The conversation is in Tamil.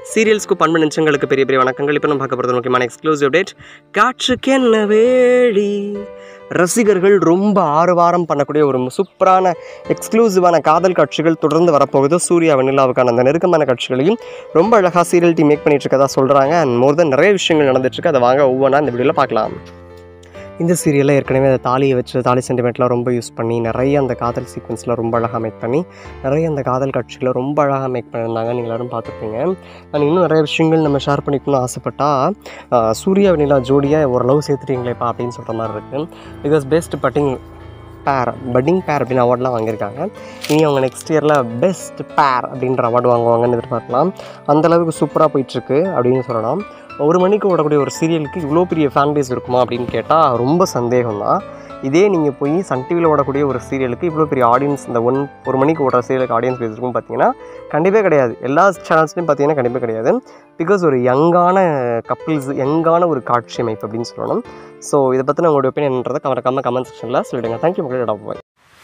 சீரியல்ஸ்க்கு பண்பு நிமிஷங்களுக்கு பெரிய பெரிய வணக்கங்கள் இப்போ நம்ம பார்க்க போகிறது முக்கியமான எக்ஸ்க்ளூசிவ் அப்டேட் காற்றுக்கென்ன வேடி ரசிகர்கள் ரொம்ப ஆறுவாரம் பண்ணக்கூடிய ஒரு சூப்பரான எக்ஸ்க்ளூசிவான காதல் காட்சிகள் தொடர்ந்து வரப்போகுது சூர்யா வெண்ணிலாவுக்கான அந்த நெருக்கமான காட்சிகளையும் ரொம்ப அழகாக சீரியல் டீம் மேக் பண்ணிட்டு இருக்கதா சொல்கிறாங்க அண்ட் மோர் தென் நிறைய விஷயங்கள் நடந்துட்டு இருக்கு அதை வாங்க ஒவ்வொன்றா இந்த வீடியோவில் பார்க்கலாம் இந்த சீரியலில் ஏற்கனவே அந்த தாலியை வச்சு தாலி சென்டிமெண்ட்லாம் ரொம்ப யூஸ் பண்ணி நிறைய அந்த காதல் சீக்வன்ஸில் ரொம்ப அழகாக மேக் பண்ணி நிறைய அந்த காதல் காட்சிகளை ரொம்ப அழகாக மேக் பண்ணியிருந்தாங்க நீங்கள் எல்லாரும் பார்த்துருப்பீங்க நான் இன்னும் நிறைய விஷயங்கள் நம்ம ஷேர் பண்ணிக்கணும்னு ஆசைப்பட்டா ஆஹ், சூர்யா வெண்ணிலா ஜோடியாக ஒரு லவ் சேர்த்துட்டீங்களேப்பா அப்படின்னு சொல்கிற மாதிரி இருக்குது because best batting pair batting pair அப்படின்னு அவார்ட்லாம் வாங்கியிருக்காங்க இனி அவங்க நெக்ஸ்ட் இயரில் பெஸ்ட் பேர் அப்படின்ற அவார்டு வாங்குவாங்கன்னு எதிர்பார்க்கலாம் அந்தளவுக்கு சூப்பராக போயிட்டுருக்கு அப்படின்னு சொல்லலாம் ஒரு மணிக்கு ஓடக்கூடிய ஒரு சீரியலுக்கு இவ்வளோ பெரிய ஃபேன் பேஸ் இருக்குமா அப்படின்னு கேட்டால் ரொம்ப சந்தேகம் தான் இதே நீங்கள் போய் சன் டிவியில் ஓடக்கூடிய ஒரு சீரியலுக்கு இவ்வளோ பெரிய ஆடியன்ஸ் இந்த ஒன் ஒரு மணிக்கு ஓடுற சீரியலுக்கு ஆடியன்ஸ் பேஸ் இருக்கும்னு பார்த்தீங்கன்னா கண்டிப்பாக கிடையாது எல்லா சேனல்ஸ்லையும் பார்த்தீங்கன்னா கண்டிப்பாக கிடையாது பிகாஸ் ஒரு யங்கான கப்பிள்ஸ் யங்கான ஒரு காட்சி அமைப்பு அப்படின்னு சொல்லணும் ஸோ இதை பற்றின உங்களோட ஒப்பீனியன்றதை மறக்காம கமெண்ட் செக்ஷனில் சொல்லிடுங்க தேங்க்யூ மக்களோட பாய்